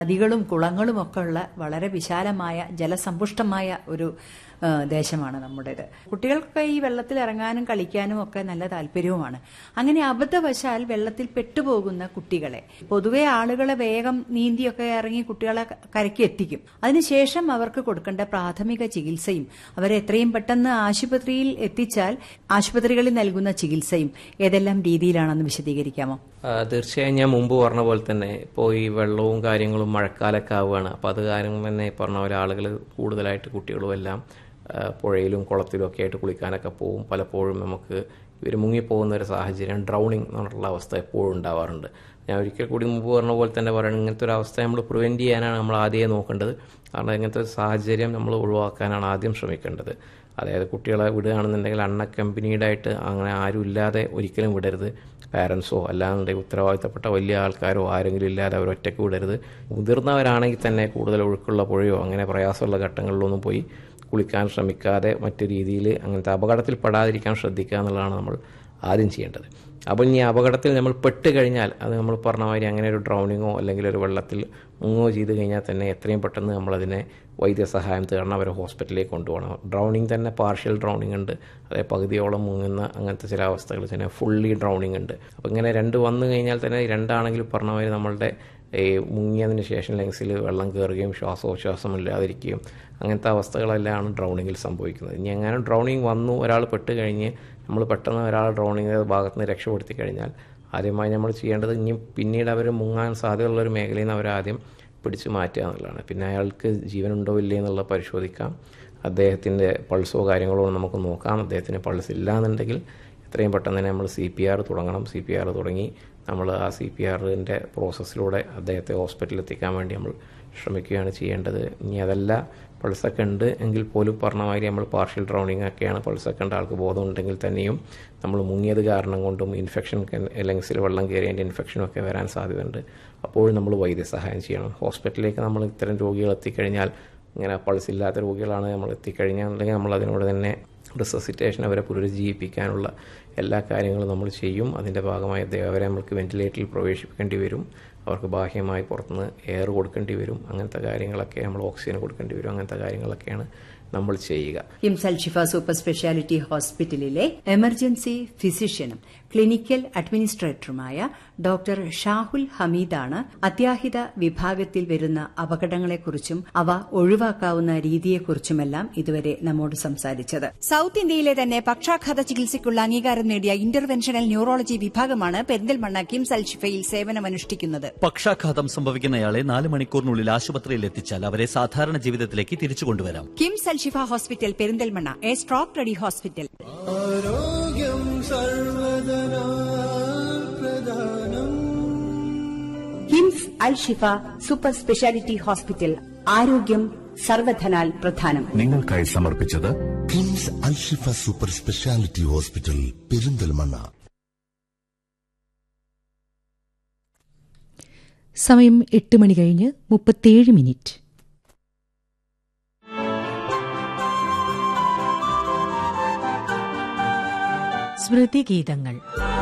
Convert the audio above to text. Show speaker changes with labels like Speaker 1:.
Speaker 1: നദികളും കുളങ്ങളും ഒക്കെ ഉള്ള വളരെ വിശാലമായ ജലസമ്പുഷ്ടമായ ഒരു ആ, ദേശമാണ് നമ്മുടേത് കുട്ടികൾക്ക് ഈ വെള്ളത്തിൽ ഇറങ്ങാനും കളിക്കാനും ഒക്കെ നല്ല താല്പര്യവുമാണ് അങ്ങനെ അബദ്ധവശാൽ വെള്ളത്തിൽ പെട്ടുപോകുന്ന കുട്ടികളെ പൊതുവെ ആളുകളെ വേഗം നീന്തിയൊക്കെ ഇറങ്ങി കുട്ടികളെ കരയ്ക്ക് എത്തിക്കും അതിനുശേഷം അവർക്ക് കൊടുക്കേണ്ട പ്രാഥമിക ചികിത്സയും അവരെ എത്രയും പെട്ടെന്ന് ആശുപത്രിയിൽ എത്തിച്ചാൽ ആശുപത്രികളിൽ നൽകുന്ന ചികിത്സയും ഏതെല്ലാം രീതിയിലാണെന്ന് വിശദീകരിക്കാമോ
Speaker 2: ആ, തീർച്ചയായും ഞാൻ മുമ്പ് പറഞ്ഞ പോലെ തന്നെ ഇപ്പോൾ ഈ വെള്ളവും കാര്യങ്ങളും മഴക്കാലമൊക്കെ ആവുകയാണ് അപ്പോൾ അത് കാരണം തന്നെ ഈ പറഞ്ഞ പോലെ ആളുകൾ കൂടുതലായിട്ട് കുട്ടികളും എല്ലാം ആ, പുഴയിലും കുളത്തിലും ഒക്കെ ആയിട്ട് കുളിക്കാനൊക്കെ പോകും പലപ്പോഴും നമുക്ക് ഇവർ മുങ്ങിപ്പോകുന്ന ഒരു സാഹചര്യം ഡ്രൗണിങ് എന്നുള്ള അവസ്ഥ എപ്പോഴും ഉണ്ടാവാറുണ്ട് ഞാൻ ഒരിക്കൽ കൂടി മുമ്പ് പറഞ്ഞ പോലെ തന്നെ പറയണം ഇങ്ങനത്തെ ഒരു അവസ്ഥ നമ്മൾ പ്രിവെൻറ്റ് ചെയ്യാനാണ് നമ്മൾ ആദ്യമേ നോക്കേണ്ടത് കാരണം ഇങ്ങനത്തെ ഒരു സാഹചര്യം നമ്മൾ ഒഴിവാക്കാനാണ് ആദ്യം ശ്രമിക്കേണ്ടത് അതായത് കുട്ടികളെ വിടുകയാണെന്നുണ്ടെങ്കിൽ അൺഅക്കമ്പനീഡ് ആയിട്ട് അങ്ങനെ ആരും ഇല്ലാതെ ഒരിക്കലും വിടരുത് പാരൻസോ അല്ലാന്നുണ്ടെങ്കിൽ ഉത്തരവാദിത്തപ്പെട്ട വലിയ ആൾക്കാരോ ആരെങ്കിലും ഇല്ലാതെ അവർ ഒറ്റയ്ക്ക് വിടരുത് മുതിർന്നവരാണെങ്കിൽ തന്നെ കൂടുതൽ ഒഴുക്കുള്ള പുഴയോ അങ്ങനെ പ്രയാസമുള്ള ഘട്ടങ്ങളിലൊന്നും പോയി കുളിക്കാൻ ശ്രമിക്കാതെ മറ്റു രീതിയിൽ അങ്ങനത്തെ അപകടത്തിൽ പെടാതിരിക്കാൻ ശ്രദ്ധിക്കുക എന്നുള്ളതാണ് നമ്മൾ ആദ്യം ചെയ്യേണ്ടത് അപ്പോൾ ഇനി അപകടത്തിൽ നമ്മൾ പെട്ട് കഴിഞ്ഞാൽ അത് നമ്മൾ പറഞ്ഞ മാതിരി അങ്ങനെ ഒരു ഡ്രൗണിങ്ങോ അല്ലെങ്കിൽ ഒരു വെള്ളത്തിൽ മുങ്ങോ ചെയ്ത് കഴിഞ്ഞാൽ തന്നെ എത്രയും പെട്ടെന്ന് നമ്മളതിനെ വൈദ്യസഹായം തേടണം അവരെ ഹോസ്പിറ്റലിലേക്ക് കൊണ്ടുപോകണം ഡ്രൗണിങ് തന്നെ പാർഷ്യൽ ഡ്രൗണിങ് ഉണ്ട് അതായത് പകുതിയോളം മുങ്ങുന്ന അങ്ങനത്തെ ചില അവസ്ഥകൾ തന്നെ ഫുള്ളി ഡ്രൗണിങ് ഉണ്ട് അപ്പോൾ ഇങ്ങനെ രണ്ട് വന്നു കഴിഞ്ഞാൽ തന്നെ രണ്ടാണെങ്കിലും പറഞ്ഞ മാതിരി നമ്മളുടെ ഈ മുങ്ങിയതിന് ശേഷം ലങ്സിൽ വെള്ളം കയറുകയും ശ്വാസോച്ഛ്വാസം ഇല്ലാതിരിക്കുകയും അങ്ങനത്തെ അവസ്ഥകളെല്ലാം ഡ്രൗണിങ്ങിൽ സംഭവിക്കുന്നത് ഇനി എങ്ങനെ ഡ്രൗണിങ് വന്നു ഒരാൾ പെട്ട് കഴിഞ്ഞ് നമ്മൾ പെട്ടെന്ന് ഒരാൾ ഡ്രൗണിങ് ഭാഗത്ത് നിന്ന് രക്ഷപ്പെടുത്തി കഴിഞ്ഞാൽ ആദ്യമായി നമ്മൾ ചെയ്യേണ്ടത് ഇനി പിന്നീട് അവർ മുങ്ങാൻ സാധ്യതയുള്ള ഒരു മേഖലയിൽ നിന്ന് അവരാദ്യം പിടിച്ചു മാറ്റുക എന്നുള്ളതാണ് പിന്നെ അയാൾക്ക് ജീവനുണ്ടോ ഇല്ലേ എന്നുള്ളത് പരിശോധിക്കാം അദ്ദേഹത്തിൻ്റെ പൾസോ കാര്യങ്ങളോ നമുക്ക് നോക്കാം അദ്ദേഹത്തിന് പൾസ് ഇല്ല എന്നുണ്ടെങ്കിൽ എത്രയും പെട്ടെന്ന് തന്നെ നമ്മൾ സി പി ആർ തുടങ്ങണം സി പി ആർ തുടങ്ങി നമ്മൾ ആ സി പി ആറിൻ്റെ പ്രോസസ്സിലൂടെ അദ്ദേഹത്തെ ഹോസ്പിറ്റലിൽ എത്തിക്കാൻ വേണ്ടി നമ്മൾ ശ്രമിക്കുകയാണ് ചെയ്യേണ്ടത് ഇനി അതല്ല പൾസൊക്കെ ഉണ്ട് എങ്കിൽ പോലും പറഞ്ഞ മാതിരി നമ്മൾ പാർഷ്യൽ ഡ്രൗണിങ് ഒക്കെയാണ് പൾസൊക്കെ ഉണ്ട് ആൾക്ക് ബോധം ഉണ്ടെങ്കിൽ തന്നെയും നമ്മൾ മുങ്ങിയത് കാരണം കൊണ്ടും ഇൻഫെക്ഷൻ ലങ്സിൽ വെള്ളം കയറിയതിൻ്റെ ഇൻഫെക്ഷനും ഒക്കെ വരാൻ സാധ്യതയുണ്ട് അപ്പോഴും നമ്മൾ വൈദ്യസഹായം ചെയ്യണം ഹോസ്പിറ്റലിലേക്ക് നമ്മൾ ഇത്തരം രോഗികൾ എത്തിക്കഴിഞ്ഞാൽ ഇങ്ങനെ പൾസ് ഇല്ലാത്ത രോഗികളാണ് നമ്മൾ എത്തിക്കഴിഞ്ഞാൽ അല്ലെങ്കിൽ നമ്മൾ അതിനോട് തന്നെ റിസസിറ്റേഷൻ അവരെ പുനരുജ്ജീവിപ്പിക്കാനുള്ള എല്ലാ കാര്യങ്ങളും നമ്മൾ ചെയ്യും അതിൻ്റെ ഭാഗമായി അദ്ദേഹം അവരെ നമുക്ക് വെന്റിലേറ്ററിൽ പ്രവേശിപ്പിക്കേണ്ടി വരും അവർക്ക് ബാഹ്യമായി പുറത്തുനിന്ന് എയർ കൊടുക്കേണ്ടി വരും അങ്ങനത്തെ കാര്യങ്ങളൊക്കെ നമ്മൾ ഓക്സിജൻ കൊടുക്കേണ്ടി വരും അങ്ങനത്തെ കാര്യങ്ങളൊക്കെയാണ് നമ്മൾ ചെയ്യുക
Speaker 1: കിംസ് അൽഷിഫ സൂപ്പർ സ്പെഷ്യാലിറ്റി ഹോസ്പിറ്റലിലെ എമർജൻസി ഫിസിഷ്യനും ക്ലിനിക്കൽ അഡ്മിനിസ്ട്രേറ്ററുമായ ഡോക്ടർ ഷാഹുൽ ഹമീദാണ് അത്യാഹിത വിഭാഗത്തിൽ വരുന്ന അപകടങ്ങളെക്കുറിച്ചും അവ ഒഴിവാക്കാവുന്ന രീതിയെക്കുറിച്ചുമെല്ലാം ഇതുവരെ നമ്മോട് സംസാരിച്ചത്
Speaker 3: സൌത്ത് ഇന്ത്യയിലെ തന്നെ പക്ഷാഘാത ചികിത്സയ്ക്കുള്ള അംഗീകാരം നേടിയ ഇന്റർവെൻഷണൽ ന്യൂറോളജി വിഭാഗമാണ് പെരിന്തൽമണ്ണ കിംസ് അൽഷിഫയിൽ സേവനമനുഷ്ഠിക്കുന്നത്
Speaker 4: പക്ഷാഘാതം സംഭവിക്കുന്നയാളെ നാല് മണിക്കൂറിനുള്ളിൽ ആശുപത്രിയിൽ എത്തിച്ചാൽ അവരെ സാധാരണ ജീവിതത്തിലേക്ക് തിരിച്ചു കൊണ്ടുവരാം
Speaker 3: KIMS Alshifa hospital Perinthalmanna A stroke ready hospital
Speaker 5: ആരോഗ്യം സർവദനാ പ്രധാനം
Speaker 6: KIMS Al Shifa super speciality hospital ആരോഗ്യം സർവധനാൽ പ്രധാനം
Speaker 7: നിങ്ങൾക്കായി സമർപ്പിച്ചത്
Speaker 8: KIMS Alshifa super speciality hospital Perinthalmanna
Speaker 9: സമയം എട്ട് മണി കഴിഞ്ഞ് മുപ്പത്തേഴ് മിനിറ്റ് സ്മൃതിഗീതങ്ങൾ